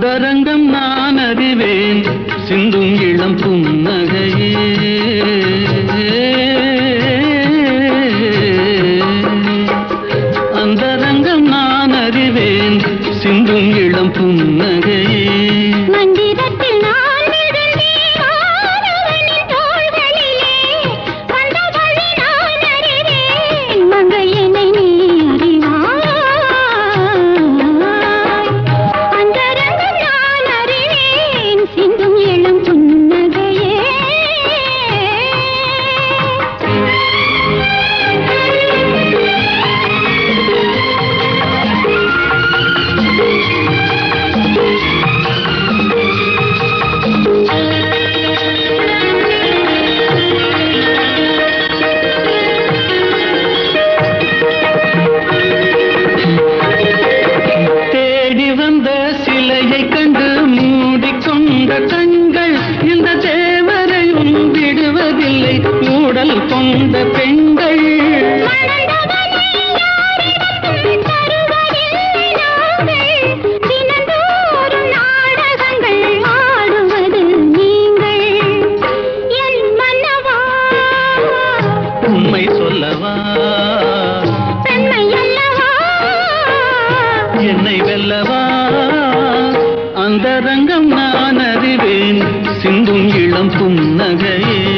அந்தரங்கம் நான் அறிவேன் சிந்தும் இளம் புன்னகையே அந்தரங்கம் நான் அறிவேன் சிந்தும் இளம் புன்னகையே மந்திரத்தில் நான் விழுந்தேன் ஆடவனின் தோள்களிலே. வந்த வழி நான் அறிவேன், மங்கையனை நீ அறிவாய். அந்தரங்கம் நான் அறிவேன், சிந்தும் இளம் புன்னகையே தேடி வந்த சிலையை கண்டு மூடிக்கொண்ட கண்கள் இந்த தேவரையும் விடுவதில்லை ஊடல் கொண்ட பெண்கள் மணந்தவனை யாரிடத்தும் தருவதில்லை நாங்கள். தினந்தோறும் நாடகங்கள் ஆடுவது நீங்கள். என் மன்னவா, உண்மை சொல்லவா பெண்மை அல்லவா? என்னை வெல்லவா அந்த ரங்கம் நான் அறிவேன் சிந்தும் இளம் புன்னகையே